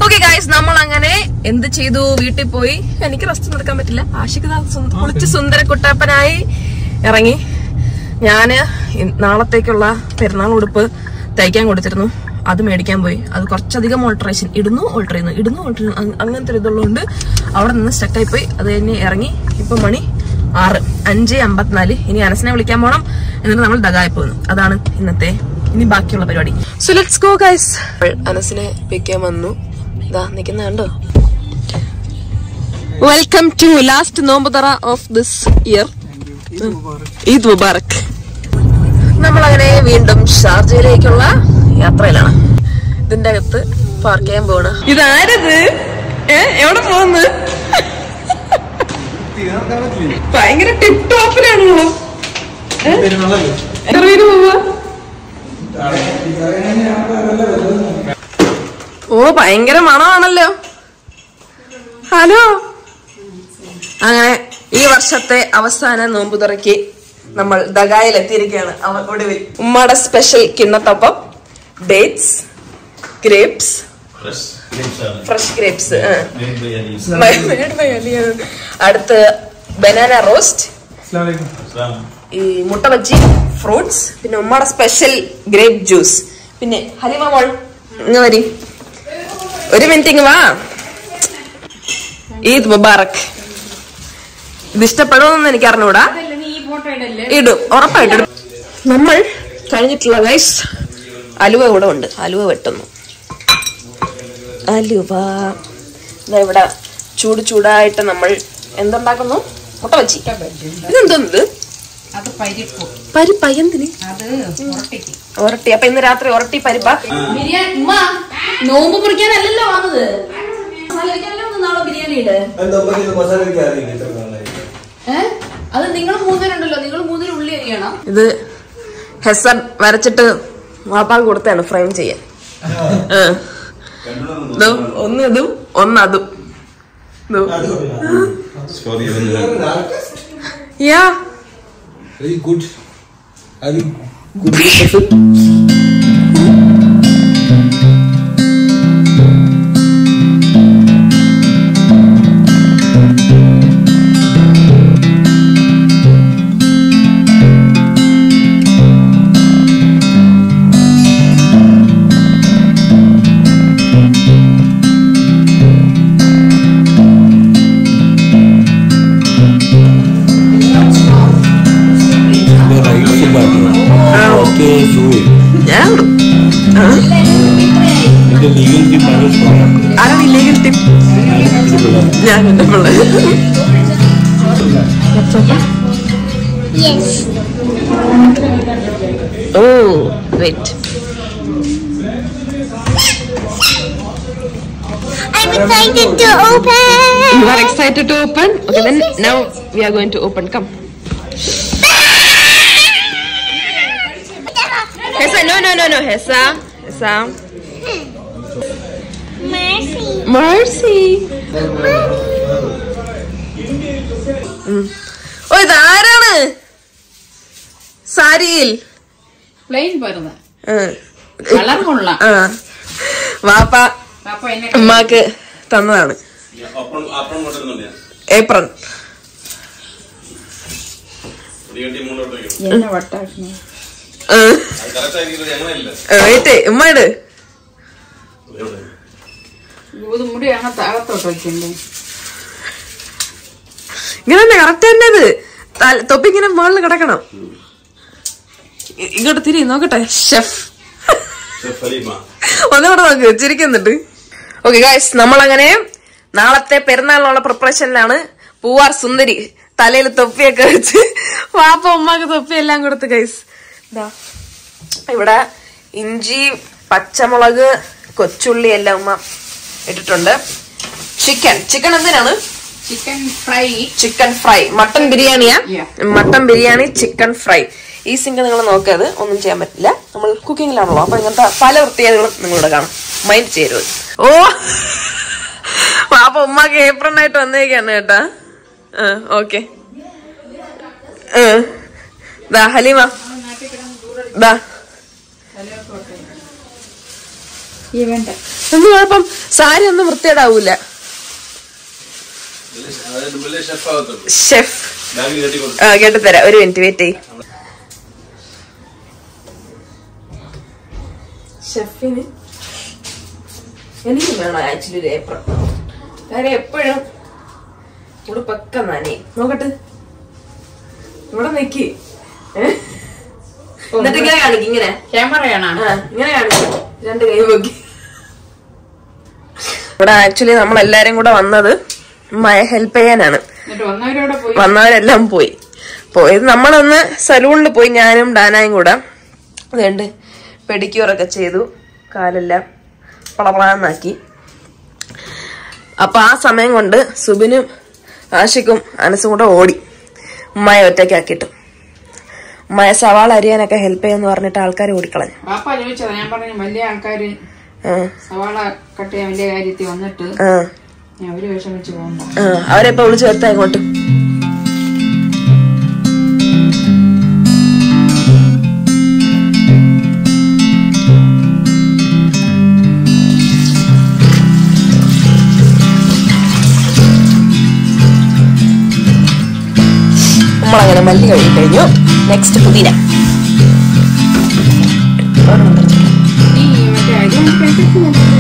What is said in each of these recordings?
Okay guys നമ്മൾ അങ്ങനെ എന്ത് ചെയ്തു വീട്ടിൽ പോയി എനിക്ക് റെസ്റ്റ് എടുക്കാൻ പറ്റില്ല ആഷിക് ദാ സുന്ദ- കുളിച്ച് സുന്ദര കുട്ടപ്പനായി ഇറങ്ങി ഞാന് ഇ- നാളത്തേക്കുള്ള പെരുന്നാൾ ഉടുപ്പ് തയ്ക്കാൻ കൊടുത്തിരുന്നു അത് മേടിക്കാൻ പോയി അത് കുറച്ചധികം ഓൾട്ടറേഷൻ ഇടുന്നു ഓൾട്ടർ ചെയ്യുന്നു ഇടുന്നു ഓൾട്ടർ ചെയ്യുന്നു അങ് അങ്ങനത്തെ ഒരു ഇതുള്ളതുകൊണ്ട് അവിടെ നിന്ന് സ്റ്റക്കായി പോയി അത് കഴിഞ്ഞ് ഇറങ്ങി ഇപ്പൊ മണി ആറ് അഞ്ച് അമ്പത്തിനാല് ഇനി അനസിനെ വിളിക്കാൻ പോണം എന്നിട്ട് നമ്മൾ ദഗായി പോകുന്നു അതാണ് ഇന്നത്തെ ഇനി ബാക്കിയുള്ള പരിപാടി സോ ലെറ്റ്സ് ഗോ ഗൈസ് അനസിനെ പിക്കാൻ വന്നു ഇതാ നിൽക്കുന്ന കണ്ടോ വെൽക്കം ടു ലാസ്റ്റ് നോമ്പുതറ of this year Eid Mubarak നമ്മളങ്ങനെ വീണ്ടും ഷാർജയിലേക്കുള്ള യാത്രയിലാണ് ഇതിന്റെ അകത്ത് പാർക്ക് ചെയ്യാൻ പോണ ഇതാരത് ഏ എവിടെ പോകുന്നു ഭയങ്കര ടിപ് ടോപ്പിലാണല്ലോ എത്ര പോവാ ഓ ഭയങ്കര മണമാണല്ലോ ഹലോ അങ്ങനെ ഈ വർഷത്തെ അവസാന നോമ്പുതുറയ്ക്ക് നമ്മൾ ദഗായിൽ എത്തിയിരിക്കുകയാണ് അവ ഒടുവിൽ ഉമ്മയുടെ സ്പെഷ്യൽ കിണ്ണത്തപ്പം ഡേറ്റ്സ് ഗ്രേപ്സ് ഫ്രഷ് ഗ്രേപ്സ് അടുത്ത് ബനാന റോസ്റ്റ് ഈ മുട്ട ബജ്ജി ഫ്രൂട്ട്സ് പിന്നെ ഉമ്മയുടെ സ്പെഷ്യൽ ഗ്രേപ്പ് ജ്യൂസ് പിന്നെ ഹലിമ മോൾ ഇങ്ങ് വരി ഒരു മിനിറ്റ് ഇങ്ങ് വാ ഈദ് മുബാറക് ഇത് ഇഷ്ടപ്പെടുമെന്ന് എനിക്ക് അറിഞ്ഞൂടാ ഇടും ഉറപ്പായിട്ടും ഇടും നമ്മൾ കഴിഞ്ഞിട്ടുള്ള ഗൈസ് അലുവ കൂടെ ഉണ്ട് അലുവ വെട്ടുന്നു അലുവ ദാ ഇവിടെ ചൂട് ചൂടായിട്ട് നമ്മൾ എന്തുണ്ടാക്കുന്നു മുട്ട വച്ചി ഇതെന്തോന്നത് അത് പരിപ്പ് പരിപ്പ എന്തിന് അത് മുറട്ടിക്ക് ഒരട്ടി അപ്പൊ ഇന്ന് രാത്രി ഒരട്ടി പരിപ്പ ബിരിയാണി ഉമ്മ നോമ്പ് മുറിക്കാനല്ലല്ലോ വന്നത് മസാല കഴിക്കാനല്ലേ വന്നത് നാളെ ബിരിയാണിയുടെ ഏ അത് നിങ്ങൾ മൂന്നുപേരുണ്ടല്ലോ നിങ്ങൾ മൂന്നുപേരും ഉള്ളി അരിയണം ഇത് ഹെസൻ വരച്ചിട്ട് വാപ്പാക്ക് കൊടുത്താണ് ഫ്രെയിം ചെയ്യാൻ ആ. ദോ, ഒന്ന് ഇതും ഒന്ന് അതും ദോ. യാ Very good. Are you good with it? The right super. Okay, do it. ഞാൻ ഇടും. ഇത് legal team ആണ് strong. ആരാണ് ഇല്ലീഗൽ ടീം ഞാൻ എന്റെ പിള്ളേർ oh wait I'm excited to open. You are excited to open? Okay, then now we are going to open. Come. Hessa, no, no, no, no, Hessa. Hessa. Mercy. Mercy. ഉം. ഓ ഇതാരാണ് സാരിയിൽ plain പോരുന്ന ആ. Colour കൊള്ളാം ആ വാപ്പ അപ്പൊ എന്നെ ഉമ്മാക്ക് തന്നതാണ് ഏപ്രൺ എന്നെ വട്ടാക്കുന്നു വെയിറ്റ് ഉമ്മ ഇട് മുടിയാണ് താഴത്തോട്ട് വെക്കണ്ടേ ഇങ്ങനെ തന്നെ കറക്റ്റ് തന്നെ ഇത് തല- തൊപ്പി ഇങ്ങനെ മുകളിൽ കിടക്കണം ഇ- ഇങ്ങോട്ട് തിരി നോക്കട്ടെ ഷെഫ് ഒന്നുകൂടെ നോക്ക് ചിരിക്കുന്നുണ്ട് ഓക്കെ ഗായ്സ് നമ്മളങ്ങനെ നാളത്തെ പെരുന്നാളിനുള്ള പ്രിപ്പറേഷനിലാണ് പൂവാർ സുന്ദരി തലയിൽ തൊപ്പിയൊക്കെ വെച്ച് വാപ്പ ഉമ്മാക്ക് തൊപ്പി എല്ലാം കൊടുത്ത് ഗൈസ് ഇതാ ഇവിടെ ഇഞ്ചി പച്ചമുളക് കൊച്ചുള്ളി എല്ലാം ഉമ്മ ഇട്ടിട്ടുണ്ട് ചിക്കൻ ചിക്കൻ എന്തിനാണ് chicken fry chicken fry mutton ബിരിയാണിയാ Yeah. Mutton biryani chicken fry ഈ സിങ്ക് നിങ്ങൾ നോക്കരുത് ഒന്നും ചെയ്യാൻ പറ്റില്ല നമ്മൾ കുക്കിങ്ങിലാണല്ലോ അപ്പൊ ഇങ്ങനത്തെ പല വൃത്തികേടുകളും നിങ്ങളിവിടെ കാണും മൈൻഡ് ചെയ്യരുത് ഓ പാപ്പ ഉമ്മക്ക് ഏപ്രൺ ആയിട്ട് വന്നേക്കാണ് കേട്ടാ ഓക്കെ ദാ ഹലീമ ദാ ഈ വേണ്ട ഒന്നും കുഴപ്പം സാരി ഒന്നും വൃത്തിയേടാവൂല ഷെഫ് ആ കേട്ടുതരാം ഒരു മിനിറ്റ് വെയിറ്റ് ചെയ് ഷെഫിന് എനിക്ക് വേണം ആക്ച്വലി ഒരു ഏപ്രിൽ കാര്യം എപ്പോഴും ഉടുപ്പൊക്കെ നനയും നോക്കട്ടെ ഇവിടെ നിക്ക് ഏ? എന്നിട്ട് ഇങ്ങനെ കാണിക്കും ഇങ്ങനെ ക്യാമറയാണോ ആ, ഇങ്ങനെ കാണിക്കും രണ്ട് കൈ നോക്കി ഇവിടെ ആക്ച്വലി നമ്മൾ എല്ലാരും കൂടെ വന്നത് മയ ഹെൽപ്പ് ചെയ്യാനാണ് എന്നിട്ട് വന്നവരോടെ പോയി വന്നവരെല്ലാം പോയി പോയത് നമ്മളൊന്ന് സലൂണിൽ പോയി ഞാനും ഡാനായും കൂടെ അതുകൊണ്ട് പെഡിക്യൂറൊക്കെ ചെയ്തു കാലെല്ലാം പളപളാന്നാക്കി അപ്പൊ ആ സമയം കൊണ്ട് സുബിനും ആഷിക്കും അനസും കൂടെ ഓടി ഉമ്മയെ ഒറ്റയ്ക്കാക്കിയിട്ടു ഉമ്മയെ സവാള അരിയാനൊക്കെ ഹെൽപ്പ് ചെയ്യാന്ന് പറഞ്ഞിട്ട് ആൾക്കാർ ഓടിക്കളഞ്ഞു പാപ്പ ചോദിച്ചതാ ഞാൻ പറഞ്ഞു വലിയ ആൾക്കാര് ആ, സവാള കട്ട് ചെയ്യാൻ വലിയ കാര്യത്തിൽ വന്നിട്ട് ആ, ഞാൻ അവര് വിഷമിച്ച് പോകണ്ട ആ. അവരെപ്പോ വിളിച്ചു വരുത്താ ഇങ്ങോട്ട് നമ്മളങ്ങനെ മല്ലി കഴുകി കഴിഞ്ഞു നെക്സ്റ്റ് പുതിന നീ മറ്റേ അരി ഉണക്കായിട്ട്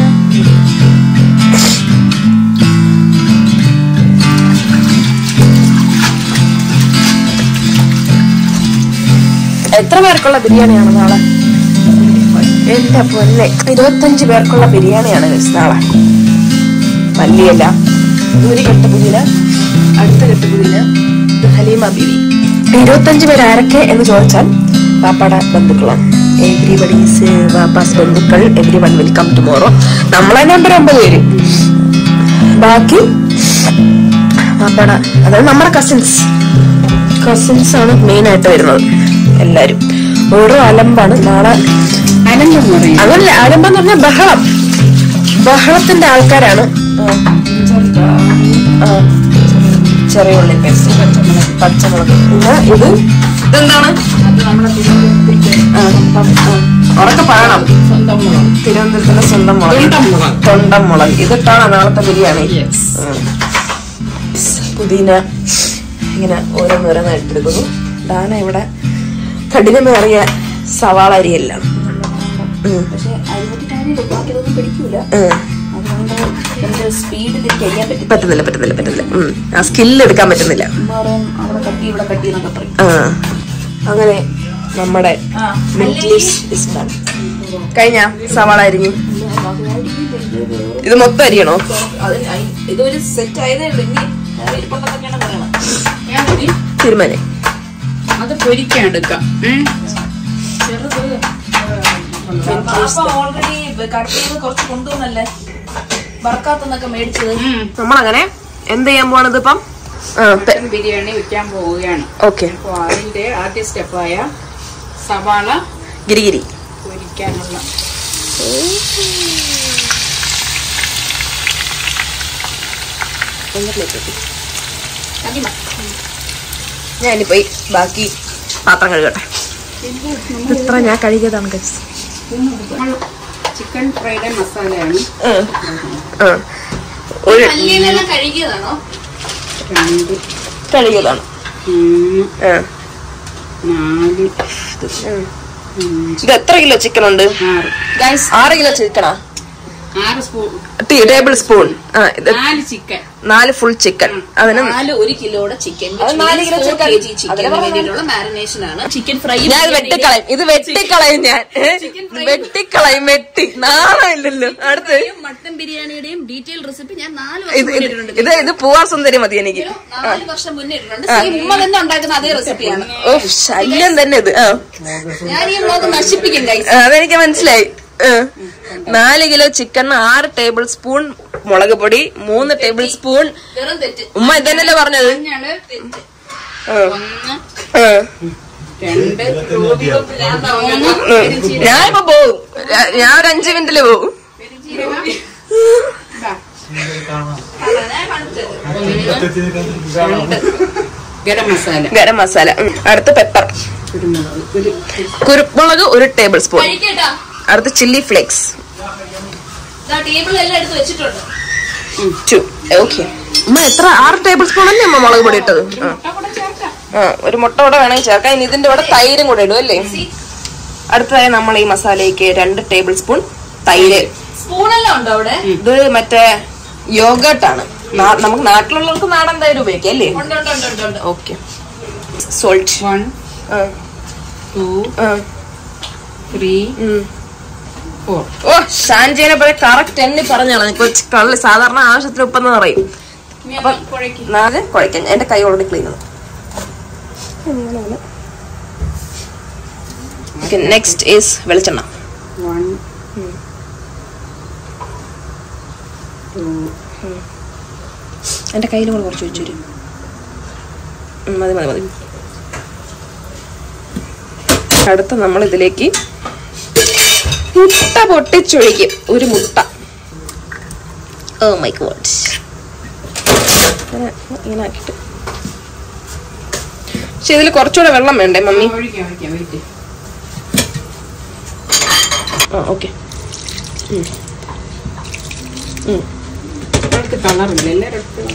എത്ര പേർക്കുള്ള ബിരിയാണിയാണ് നാളെ എന്റെ പൊന്നെ ഇരുപത്തഞ്ച് പേർക്കുള്ള ബിരിയാണിയാണ് guys നാളെ മല്ലിയല്ല ഒരു കെട്ട് പുതിന അടുത്ത കെട്ട് പുതിന ഇത് ഹലീമ ബിരി ഇരുപത്തഞ്ച് പേര് ആരൊക്കെ എന്ന് ചോദിച്ചാൽ പാപ്പാടെ ബന്ധുക്കളാണ് എവ്രിബഡീസ് വാപ്പാസ് ബന്ധുക്കൾ എവ്രി വൺ വെൽക്കം ടുമോറോ നമ്മളെ നമ്പർ അമ്പത് പേര് ബാക്കി പാപ്പാടെ അതായത് നമ്മുടെ കസിൻസ് കസിൻസ് ആണ് മെയിൻ ആയിട്ട് വരുന്നത് എല്ലാരും ഓരോ അലമ്പാണ് നാളെ അനന്തം പറയും അതല്ല അലമ്പം എന്ന് പറഞ്ഞാൽ ബഹളം ബഹളത്തിന്റെ ആൾക്കാരാണ് ആ. ആ. ചെറിയ ഉള്ളി പേസ്റ്റ് പച്ചമുളക് പിന്നെ ഇത് ഇതെന്താണ് അത് നമ്മളെ തിരുവനന്തപുരത്തെ ആ, ആ. ഉറക്കെ പറയണം സ്വന്തം മുളക് തിരുവനന്തപുരത്തിന്റെ സ്വന്തം മുളക് തൊണ്ടമുളക്. തൊണ്ടം മുളക് ഇതിട്ടാണ് നാളത്തെ ബിരിയാണി യെസ് ഉം. പുതിന ഇങ്ങനെ ഓരോന്നോരോന്ന് എടുത്തെടുക്കുന്നു ഡാന ഇവിടെ കഠിനമേറിയ സവാള അരിയല്ല പക്ഷെ അരിമറ്റി കാര്യം ബാക്കിയതൊന്നും പിടിക്കൂല ഉം. അതുകൊണ്ട് എനിക്ക് സ്പീഡിൽ ചെയ്യാൻ പറ്റും പറ്റുന്നില്ല പറ്റുന്നില്ല പറ്റുന്നില്ല ഉം. ആ സ്കില്ല് എടുക്കാൻ പറ്റുന്നില്ല ഉമ്മ പറയും അവിടെ കട്ടി ഇവിടെ കട്ടി എന്നൊക്കെ പറയും ആ അങ്ങനെ നമ്മുടെ മിൽക്ക് ലിസ്റ്റ് is done. കഴിഞ്ഞ സവാള അരിഞ്ഞു ഇത് മൊത്തം അരിയണോ അത് അയി- ഇതൊരു സെറ്റ് ആയതേ ഉള്ളൂ ഇനി ഇരിപ്പുണ്ടെന്നൊക്കെയാണ് പറയണം ഞാൻ മതി തിരുമനെ അത് പൊരിക്കാൻ എടുക്കാം ഓൾറെഡി കട്ട് ചെയ്ത് കുറച്ച് കൊണ്ടുവന്നല്ലേ വർക്കാത്തെന്നൊക്കെ മേടിച്ചത് നമ്മളങ്ങനെ എന്ത് ചെയ്യാൻ പോണത് ഇപ്പം ചിക്കൻ ബിരിയാണി വെക്കാൻ പോവുകയാണ് ഓക്കെ അപ്പോൾ അതിന്റെ ആദ്യ സ്റ്റെപ്പായ സവാള ഗിരിഗിരി പൊരിക്കാനുള്ള അതിമ. ഞാനിപ്പോ ഈ ബാക്കി പാത്രം കഴുകട്ടെ ഇത്ര ഞാൻ കഴുകിയതാണ് guys. നമ്മൾ ചിക്കൻ ഫ്രൈഡ് മസാലയാണ് ഉം. ഉം. ഒരു മല്ലിയിലെല്ലാം കഴുകിയതാണോ രണ്ട് കഴുകിയതാണ് മൂന്ന് ഉം. നാല് ഉം. ഇത് എത്ര കിലോ ചിക്കൻ ഉണ്ട് ആറ് ഗൈസ് ആറ് കിലോ ചിക്കനാ ആറ് സ്പൂൺ ടേബിൾ സ്പൂൺ ആ ഇത് നാല് ചിക്കൻ നാല് ഫുൾ ചിക്കൻ അതിന് നാല് ഒരു കിലോയുടെ ചിക്കൻ അത് നാല് കിലോ ചിക്കൻ. അതിലെ ചിക്കന് പറഞ്ഞത്. വേണ്ടിയിട്ടുള്ള മാരിനേഷൻ ആണ് ചിക്കൻ ഫ്രൈ ഞാൻ ഇത് വെട്ടിക്കളയും ഇത് വെട്ടിക്കളയും ഞാൻ ഏ? വെട്ടിക്കളയും വെട്ടി നാളമില്ലല്ലോ അടുത്ത് മട്ടൻ ബിരിയാണിയുടെയും ഡീറ്റെയിൽ റെസിപ്പി ഞാൻ നാല് ഇത് വർഷം മുന്നേ ഇത് ഇട്ടിട്ടുണ്ട് ഇത് ഇത് പൂവാർ സുന്ദരി മതി എനിക്ക് നാല് വർഷം മുന്നേ ഇട്ടിട്ടുണ്ട് സെയിം ഉമ്മ തന്നെ ഉണ്ടാക്കുന്ന അതേ റെസിപ്പിയാണ് ഓ ശല്യം തന്നെ ഇത് ആ ഞാൻ ഈ വ്ളോഗ് നശിപ്പിക്കും ഗൈസ് ആ, അതെനിക്ക് മനസ്സിലായി ആ. നാല് കിലോ ചിക്കൻ ആറ് ടേബിൾ സ്പൂൺ മുളക് പൊടി മൂന്ന് ടേബിൾ സ്പൂൺ വെറും തെറ്റ് ഉമ്മ ഇതന്നെയല്ലേ പറഞ്ഞത് മഞ്ഞള് തെറ്റ് ആ. ഒന്ന് ആ. രണ്ട് മൂന്ന് ഉം. ഞാനിപ്പോ പോവും ഞാ- ഞാൻ ഒരു അഞ്ചു മിനിറ്റില് പോവും പെരുംജീരകം. ഇതാ. രണ്ട് ഗരം മസാല ഗരം മസാല ഉം. അടുത്ത് പെപ്പർ കുരുമുളക് ഒരു കുരുമുളക് ഒരു ടേബിൾ സ്പൂൺ കഴിക്കട്ടാ അടുത്ത് ചില്ലി ഫ്ലേക്സ് ടേബിൾ എല്ലാം എടുത്ത് വെച്ചിട്ടുണ്ട് ടു ഓക്കെ അമ്മ എത്ര ആറ് ടേബിൾ സ്പൂൺ അല്ലേ അമ്മ മുളക് പൊടി ഇട്ടത് ആ. ആ ഒരു മുട്ട കൂടെ വേണമെങ്കിൽ ചേർക്കാം ഇനി ഇതിന്റെ കൂടെ തൈരും കൂടെ ഇടും അല്ലേ അടുത്തതായി നമ്മൾ ഈ മസാലയ്ക്ക് രണ്ട് ടേബിൾ സ്പൂൺ തൈര് സ്പൂണെല്ലാം ഉണ്ടോ അവിടെ ഇത് മറ്റേ യോഗട്ടാണ് നമുക്ക് നാട്ടിലുള്ളവർക്ക് നാടൻ തൈര് ഉപയോഗിക്കാം അല്ലേ ഉണ്ട് ഉണ്ട് ഉണ്ട് ഉണ്ട് ഉണ്ട് okay salt one two three four ഓ ഷാൻജീനെ പോലെ കറക്റ്റ് എണ്ണി പറഞ്ഞാണ് കൊച്ചു കള്ളി സാധാരണ ആവശ്യത്തിന് ഉപ്പെന്ന് പറയും നാല് കുഴക്കാൻ എന്റെ കൈ ഓൾറെഡി ക്ലീൻ ആണ് നെക്സ്റ്റ് ഈസ് വെളിച്ചെണ്ണ വൺ ടു എന്റെ കയ്യിൽ കൂടെ കുറച്ച് വെച്ചു തരും ഉം, മതി മതി മതി അടുത്ത നമ്മൾ ഇതിലേക്ക് മുട്ട പൊട്ടിച്ചൊഴിക്കും ഒരു മുട്ട ഓ മൈ ഗോഡ് ഇങ്ങനെ ആക്കിയിട്ട് പക്ഷെ ഇതിൽ കുറച്ചുകൂടെ വെള്ളം വേണ്ടേ മമ്മി ഒഴിക്കാം ഒഴിക്കാം വെയിറ്റ് ആ ഓക്കെ അടുത്ത് കളറില്ല എല്ലാവരും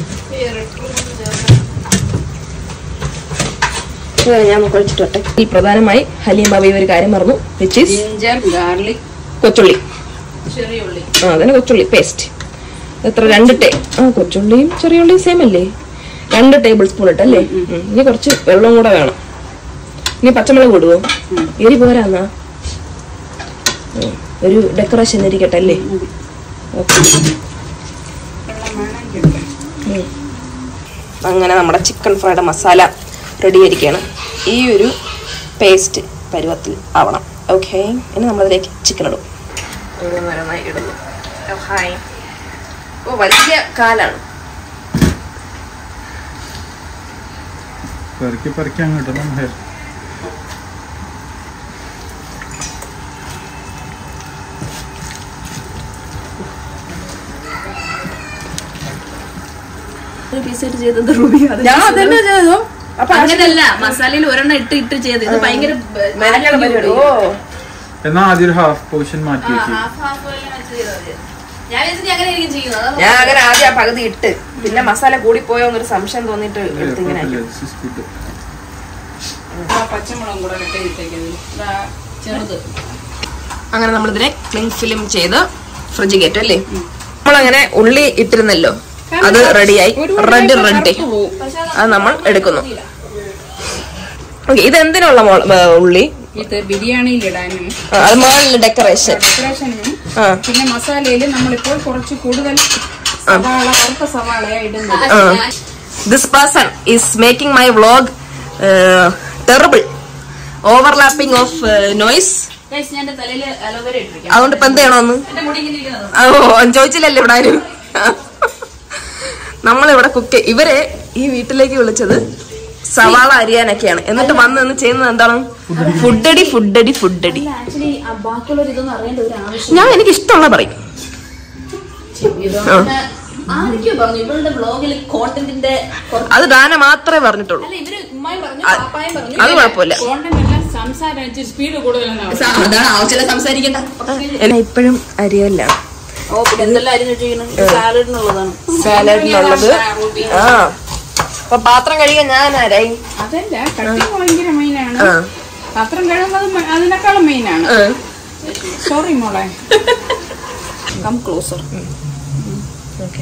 ഞാൻ കുഴച്ചിട്ട് വട്ടെ ഈ പ്രധാനമായി ഹലീം ബാബി ഒരു കാര്യം പറഞ്ഞു വിച്ച് ഈസ് ജിഞ്ചർ ഗാർലിക് കൊച്ചുള്ളി ചെറിയ ഉള്ളി ആ അതന്നെ കൊച്ചുള്ളി പേസ്റ്റ് എത്ര രണ്ട് ടേ ആ കൊച്ചുള്ളിയും ചെറിയ ഉള്ളിയും സെയിം അല്ലേ രണ്ട് ടേബിൾ സ്പൂൺ ഇട്ടല്ലേ ഉം. ഇനി കുറച്ച് വെള്ളം കൂടെ വേണം ഇനി പച്ചമുളക് ഇടുവോ എരി പോരാന്നാ ഉം. ഒരു ഡെക്കറേഷൻ ഇരിക്കട്ടെ അല്ലേ ഓക്കെ അങ്ങനെ നമ്മുടെ ചിക്കൻ ഫ്രൈഡ് മസാല റെഡി ആയിരിക്കുകയാണ് ഈ ഒരു പേസ്റ്റ് പരുവത്തിൽ ആവണം ഓക്കെ ഇനി നമ്മളതിലേക്ക് ചിക്കൻ ഇടും ഓരോന്നോരോന്നായി ഇടുന്നു ഓ, ഹായ് ഓ വലിയ കാലാണ് പെറുക്കി പെറുക്കി അങ്ങ് ഇടണം ഹെയർ ഞാൻ അതന്നെ ചെയ്തു അപ്പൊ അങ്ങനല്ല മസാലയിൽ ഒരെണ്ണം ഇട്ട് ഇട്ട് ചെയ്ത് ഇത് ഭയങ്കര മെനക്കെയുള്ള പരിപാടി ഓ എന്നാ ആദ്യം ഒരു ഹാഫ് പോർഷൻ മാറ്റി വെക്കും ഹാഫ് ഹാഫ് ഞാൻ വിചാരിച്ചു അങ്ങനെ ആയിരിക്കും ചെയ്യുന്നത് അതാ ഞാൻ അങ്ങനെ ആദ്യം ആ പകുതി ഇട്ട് പിന്നെ മസാല കൂടിപ്പോയോ എന്നൊരു സംശയം തോന്നിട്ട് എടുത്ത് ഇങ്ങനെ ആക്കി. പച്ചമുളകും കൂടെ കട്ട് ചെയ്തേക്കുന്നത് ഇതാ ചെറുത് അങ്ങനെ നമ്മളിതിനെ ക്ലിങ് ഫിലിം ചെയ്ത് ഫ്രിഡ്ജ് കയറ്റും അല്ലേ നമ്മളങ്ങനെ ഉള്ളി ഇട്ടിരുന്നല്ലോ അത് റെഡിയായി റെഡ് റെഡ് അത് നമ്മൾ എടുക്കുന്നു ഓക്കെ ഇത് എന്തിനുള്ള മോള്- ഏ, ഉള്ളി ഇത് ബിരിയാണിയിലിടാനും ആ, അത് മുകളിൽ ഡെക്കറേഷൻ ഡെക്കറേഷനും ആ പിന്നെ മസാലയിൽ നമ്മളിപ്പോൾ കുറച്ച് കൂടുതൽ സവാള കറുത്ത സവാളയാ ഇടുന്നത് this person is making my vlog terrible overlapping of noise Guys, ഞാൻ എന്റെ തലയില് അലോവേര ഇട്ടിരിക്കാം അതുകൊണ്ട് ഇപ്പൊ എന്ത് ചെയ്യണമെന്ന് എന്റെ മുടി ഇങ്ങനെ ഇരിക്കുന്നത് ഓ ചോദിച്ചില്ലല്ലോ ഇവിടെ ആരും നമ്മളിവിടെ കുക്ക് ഇവരെ ഈ വീട്ടിലേക്ക് വിളിച്ചത് സവാള അരിയാനൊക്കെയാണ് എന്നിട്ട് വന്ന് നിന്ന് ചെയ്യുന്നത് എന്താണ് ഫുഡടി ഫുഡടി ഫുഡടി ആക്ച്വലി ബാക്കിയുള്ളവർ ഇതൊന്നും അറിയേണ്ട ഒരു ആവശ്യം ഞാൻ എനിക്ക് ഇഷ്ടമുള്ള പറയും ഇതൊന്ന് ആരൊക്കെയോ പറഞ്ഞു ഇവരുടെ ബ്ലോഗിൽ കോണ്ടന്റിന്റെ അത് ഡാന മാത്രമേ പറഞ്ഞിട്ടുള്ളൂ അല്ല ഇവര് ഉമ്മായും പറഞ്ഞു അത് പാപ്പായും പറഞ്ഞു അത് കുഴപ്പമില്ല കോണ്ടന്റ് എല്ലാം സംസാരം സ്പീഡ് കൂടുതലെന്നാണ് സ- അതാണ് ആവശ്യമില്ല സംസാരിക്കണ്ട എന്നെ ഇപ്പോഴും അരിയല്ലാണ് ഓ പിന്നെ എന്തെല്ലാം അരിഞ്ഞ് വെച്ചിരിക്കണം സാലഡിനുള്ളതാണ് സാലഡിനുള്ളത് ആ അപ്പൊ പാത്രം കഴുകാൻ ഞാൻ ആരായി അതല്ല കട്ടിങ് ഭയങ്കര മെയിനാണ് ആ പാത്രം കഴുകുന്നത് മ- അതിനേക്കാളും മെയിനാണ് ആ. സോറി മോളെ കം ക്ലോസർ ഓക്കെ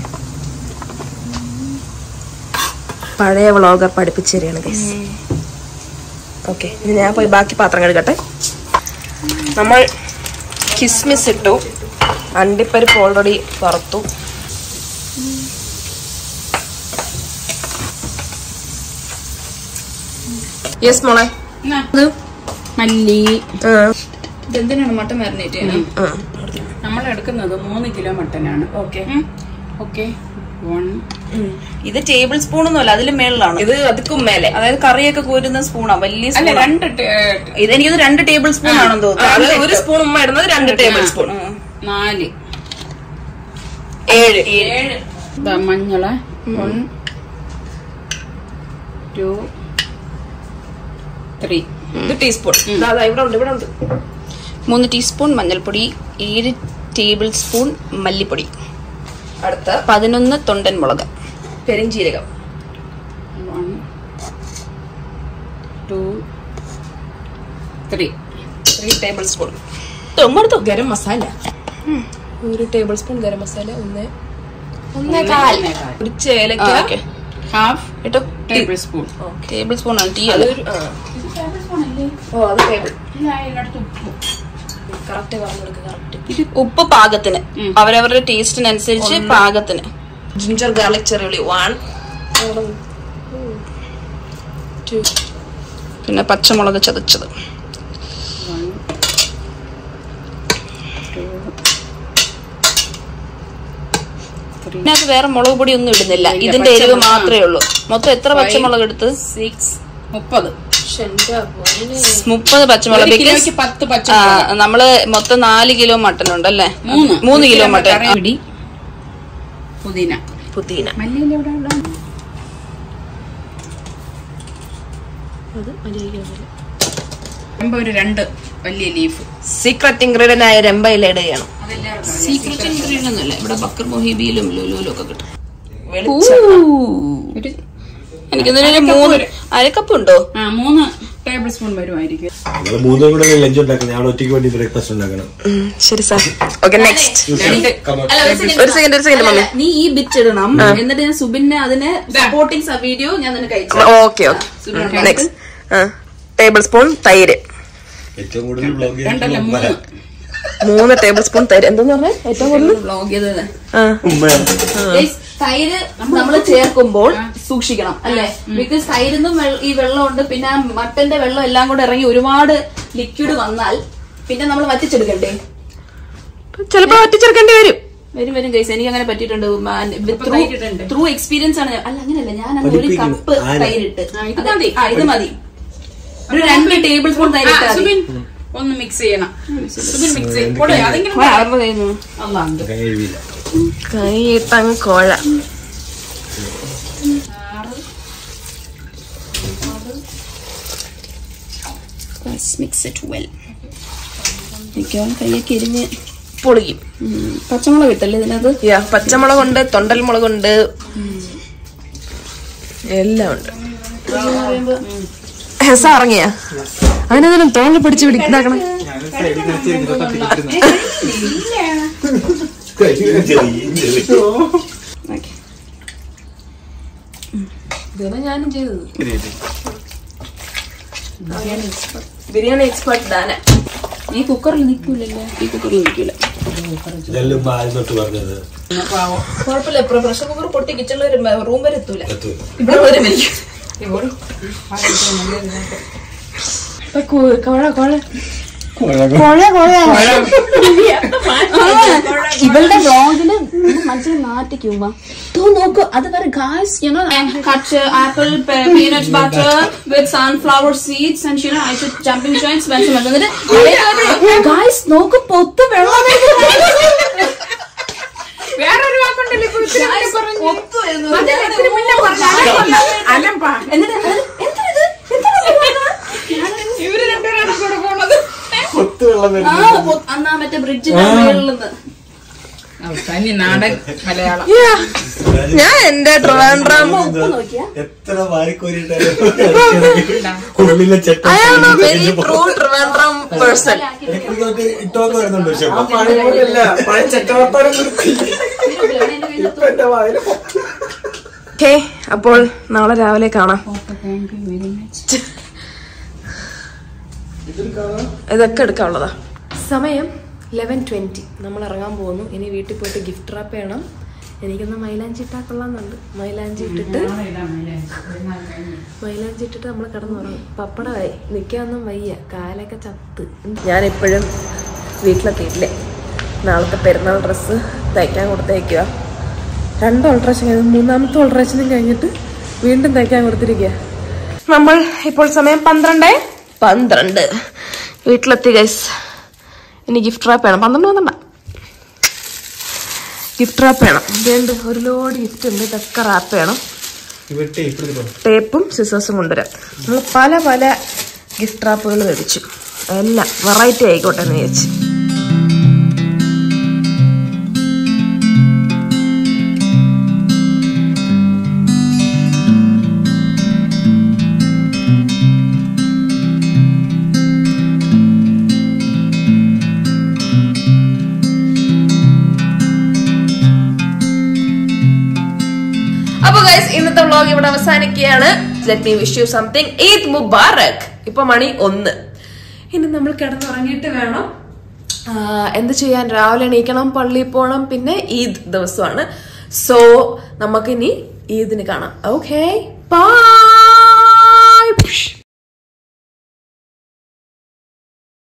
പഴയ വ്ളോഗർ പഠിപ്പിച്ചു തരികയാണ് ഗൈസ് ഓക്കെ ഇനി ഞാൻ പോയി ബാക്കി പാത്രം കഴുകട്ടെ നമ്മൾ കിസ്മിസ് ഇട്ടു അണ്ടിപ്പരിപ്പ് ഓൾറെഡി വറുത്തു യെസ് മോളെ എന്നാ, മല്ലി ആ, ഇതെന്തിനാണ് മട്ടൻ മാരിനേറ്റ് ചെയ്യാൻ ആ. നമ്മൾ എടുക്കുന്നത് മൂന്ന് കിലോ മട്ടനാണ് ഓക്കെ ഓക്കെ വൺ ഇത് ടേബിൾ സ്പൂൺ ഒന്നുമല്ല അതിലും മേളിലാണ് ഇത് അതുക്കും മേലെ അതായത് കറിയൊക്കെ കോരുന്ന സ്പൂണാ വലിയ അല്ല സ്പൂൺ രണ്ട് ടേ- ഇതെനിക്കത് രണ്ട് ടേബിൾ സ്പൂൺ ആണെന്ന് ആ, അത് തോന്നുന്നു ഒരു സ്പൂൺ ഉമ്മ ഇടുന്നത് രണ്ട് ടേബിൾ സ്പൂൺ നാല് ഏഴ് ഏഴ് ദാ മഞ്ഞള് വൺ ടു ത്രീ ഇത് ടീസ്പൂൺ ഇവിടെ ഉണ്ട് ഇവിടെ ഉണ്ട് മൂന്ന് ടീസ്പൂൺ മഞ്ഞൾപ്പൊടി ഏഴ് ടേബിൾ സ്പൂൺ മല്ലിപ്പൊടി അടുത്ത പതിനൊന്ന് തൊണ്ടൻ മുളക് പെരിഞ്ചീരകം one two three three tablespoon തൊങ്ങെടുത്തു ഗരം മസാല ഒരു ടേബിൾ സ്പൂൺ ഗരം മസാല ഒന്ന് ഒന്നേകാൽ ഒരു ചേലക്ക ഓക്കെ ഹാഫ് കേട്ടോ ടേബിൾ സ്പൂൺ ടേബിൾ സ്പൂൺ ആണ് ടീ അല്ല അതൊരു ആ. ഓ അത് ടേബിൾ കറക്റ്റ് പറഞ്ഞു കൊടുക്കുക കറക്റ്റ് ഉപ്പ് പാകത്തിന് അവരവരുടെ ടേസ്റ്റിനനുസരിച്ച് പാകത്തിന് ജിഞ്ചർ ഗാർലിക് ചെറിയുള്ളി വൺ പിന്നെ പച്ചമുളക് ചതച്ചത് ഇതിനകത്ത് വേറെ മുളക് പൊടി ഒന്നും ഇടുന്നില്ല ഇല്ല, ഇതിന്റെ എരിവ് പച്ചമുളക്. മാത്രമേ ഉള്ളൂ മൊത്തം എത്ര പച്ചമുളക് എടുത്ത് സിക്സ് മുപ്പത് മുപ്പത് പച്ചമുളക് ഒരു because, കിലോയ്ക്ക് പത്ത് ആ, പച്ചമുളക് നമ്മള് മൊത്തം നാല് കിലോ മട്ടൺ ഉണ്ടല്ലേ മൂന്ന് മൂന്ന് കിലോ മട്ടൺ കറിപിടി പുതിന പുതിന മല്ലിയില എവിടെ ഉള്ള ഒരു രണ്ട് വലിയ ലീഫ് സീക്രട്ട് ഇൻഗ്രീഡിയന്റ് ആയ രമ്പ ഇല ഇട ചെയ്യണം സീക്രട്ട് ഇൻഗ്രീഡിയന്റ് ഒന്നുമില്ല ഇവിടെ ബക്കർ മൊഹീബിയിലും ലുലുലും ഒക്കെ കിട്ടും ഒരു എനിക്കൊന്നൊരു മൂന്ന് അരക്കപ്പ് ഉണ്ടോ ആ മൂന്ന് ടേബിൾ സ്പൂൺ വരുമായിരിക്കും നിങ്ങൾ മൂന്നും കൂടെ ലഞ്ച് ഉണ്ടാക്കണം ഞാൻ ഒറ്റയ്ക്ക് വേണ്ടി ബ്രേക്ക്ഫാസ്റ്റ് ഉണ്ടാക്കണം ശരി സാർ ഓക്കെ നെക്സ്റ്റ് രണ്ട് ഒരു സെക്കൻഡ് ഒരു സെക്കൻഡ് മമ്മി നീ ഈ ബിറ്റ് ഇടണം എന്നിട്ട് ഞാൻ സുബിനെ അതിന് സപ്പോർട്ടിങ് വീഡിയോ ഞാൻ നിനക്ക് അയച്ചു okay okay next tablespoon തൈര് ഏറ്റവും കൂടുതൽ ബ്ലോഗ് രണ്ടല്ല മൂന്ന് മൂന്ന് ടേബിൾ സ്പൂൺ തൈര് എന്തെന്ന് പറഞ്ഞേ ഏറ്റവും കൂടുതൽ വ്ളോഗ് ചെയ്തത് ആ Guys, തൈര് നമ്മൾ ചേർക്കുമ്പോൾ സൂക്ഷിക്കണം അല്ലെ ബിക്കോസ് തൈരിന്നും ഈ വെള്ളമുണ്ട് പിന്നെ ആ മട്ടന്റെ വെള്ളം എല്ലാം കൂടെ ഇറങ്ങി ഒരുപാട് ലിക്വിഡ് വന്നാൽ പിന്നെ നമ്മൾ വറ്റിച്ചെടുക്കണ്ടേ ചിലപ്പോ ഒറ്റിച്ചെടുക്കേണ്ടി വരും വരും വരും ഗൈസ് എനിക്ക് അങ്ങനെ പറ്റിയിട്ടുണ്ട് തൈരിട്ടുണ്ട്. ത്രൂ എക്സ്പീരിയൻസ് ആണ് ഞാൻ- അല്ല അങ്ങനെയല്ല ഞാൻ അന്ന് ഒരു പതിപ്പിക്കുന്നു. കപ്പ് ആന. തൈരിട്ട് ആ, ഇത് അത് മതി. ആ ഇത് മതി ഒരു രണ്ട് ടേബിൾ സ്പൂൺ ആ, തൈരിട്ട് സുബിൻ ഒന്ന് മിക്സ് ചെയ്യണം സുബിൻ മിക്സ് ചെയ്യും കൊടു, അതെങ്കിലും അല്ലാണ്ട് കഴിവില്ല കൈയിട്ടങ്ങ് കോഴ മിക്സ് ഇറ്റ് വെൽ മിക്കവാറും കൈയൊക്കെ എരിഞ്ഞ് പൊളിക്കും ഉം, പച്ചമുളക് ഇട്ടല്ലേ ഇതിനകത്ത് യാ പച്ചമുളകുണ്ട് തൊണ്ടൽ മുളകുണ്ട് എല്ലാം ഉണ്ട് ഹെസ ഇറങ്ങിയ അതിനെന്തിനും തോളിൽ പിടിച്ച് പിടിക്കുന്നാക്കണം ഞാൻ സൈഡിൽ വെച്ചിരുന്നിട്ട് തട്ടിക്കിട്ടിരുന്നു ഓക്കെ ഇതാണ് ഞാനും ചെയ്തത് ബിരിയാണി എക്സ്പെർട്ട് ദാന ഈ കുക്കറിൽ നിൽക്കൂലല്ലേ ഈ കുക്കറിൽ നിൽക്കൂല ഇതെല്ലാം ആദ്യം തൊട്ട് പറഞ്ഞത് കുഴപ്പമില്ല പ്രഷർ കുക്കർ പൊട്ടി കിച്ചണിൽ റൂം വരെ എത്തൂല എത്തും. ഇവിടെ വരെ മരിക്കും കോഴ കോഴ ഇവളുടെ വ്ളോഗില് മനസ്സിൽ നാട്ടിക്കുമ്പോ നോക്കൂ അത് വരെ guys you know cut apple peanut butter with sunflower seeds and you know I should jumping joints mention എന്നിട്ട് ഗായ്സ് നോക്കു പൊത്ത് വെള്ളം വേറൊരു വാക്കുണ്ടല്ലോ ഇപ്പൊ ഇത്തിരി മുന്നേ പറഞ്ഞു. പൊത്ത് വരുന്നു. അതെ, ഇത്തിരി മുന്നേ പറഞ്ഞു. അലമ്പ. അലമ്പ. എന്നിട്ട് എന്താ ഇത് ഇവര് രണ്ടുപേരാണ് കൂടെ പോണത് കൊത്ത് വെള്ളം ആ വരുന്നു പൊ- അന്നാ മറ്റേ ബ്രിഡ്ജിന്റെ മുകളിൽ നിന്ന് തനി നാടൻ മലയാളം Yeah. ഞാൻ എന്റെ ട്രിവാൻഡ്രം എത്ര വാരിക്കോരിട്ടാലും ഉള്ളിലെ ചെട്ട I am a very true Trivandrum person ഇട്ടോന്ന് വരുന്നുണ്ട് പക്ഷെ ഓക്കെ അപ്പോൾ നാളെ രാവിലെ കാണാം ഇതൊക്കെ എടുക്കാനുള്ളതാ സമയം ലെവൻ ട്വന്റി നമ്മൾ ഇറങ്ങാൻ പോകുന്നു ഇനി വീട്ടിൽ പോയിട്ട് ഗിഫ്റ്റ് റാപ്പ് ചെയ്യണം എനിക്കൊന്ന് മൈലാഞ്ചി ഇട്ടാ കൊള്ളാന്നുണ്ട് മൈലാഞ്ചി ഇട്ടിട്ട് മൈലാഞ്ചി ഇട്ടിട്ട് നമ്മൾ കിടന്നുറങ്ങും പപ്പടമായി നിൽക്കാനൊന്നും വയ്യ കാലൊക്കെ ചത്ത് ഞാനിപ്പോഴും വീട്ടിലെത്തിയിട്ടില്ലേ നാളത്തെ പെരുന്നാൾ ഡ്രസ്സ് തയ്ക്കാൻ കൊടുത്തേക്കുക രണ്ട് ഓൾട്രേഷൻ കഴിഞ്ഞു മൂന്നാമത്തെ ഓൾട്രേഷനും കഴിഞ്ഞിട്ട് വീണ്ടും തയ്ക്കാൻ കൊടുത്തിരിക്കുക നമ്മൾ ഇപ്പോൾ സമയം പന്ത്രണ്ട് പന്ത്രണ്ട് വീട്ടിലെത്തി ഗൈസ് ഇനി ഗിഫ്റ്റ് റാപ്പ് വേണം പന്ത്രണ്ട് പന്ത്രണ്ട ഗിഫ്റ്റ് റാപ്പ് വേണം വേണ്ട ഒരു ലോഡ് ഗിഫ്റ്റ് ഉണ്ട് ഇതൊക്കെ റാപ്പ് ചെയ്യണം ടേപ്പും സിസേഴ്സും കൊണ്ടുവരാം നമ്മൾ പല പല ഗിഫ്റ്റ് റാപ്പുകൾ മേടിച്ചു എല്ലാം വെറൈറ്റി ആയിക്കോട്ടെ എന്ന് വിചാരിച്ചു ഗൈസ് ഇന്നത്തെ വ്ളോഗ് ഇവിടെ അവസാനിക്കുകയാണ് let me wish you something Eid Mubarak ഇപ്പൊ മണി ഒന്ന് ഇനി നമ്മൾ കിടന്നുറങ്ങിയിട്ട് വേണം ആ, എന്ത് ചെയ്യാൻ രാവിലെ എണീക്കണം പള്ളിയിൽ പോകണം പിന്നെ ഈദ് ദിവസമാണ് സോ നമുക്കിനി ഈദിന് കാണാം ഓക്കെ ബൈ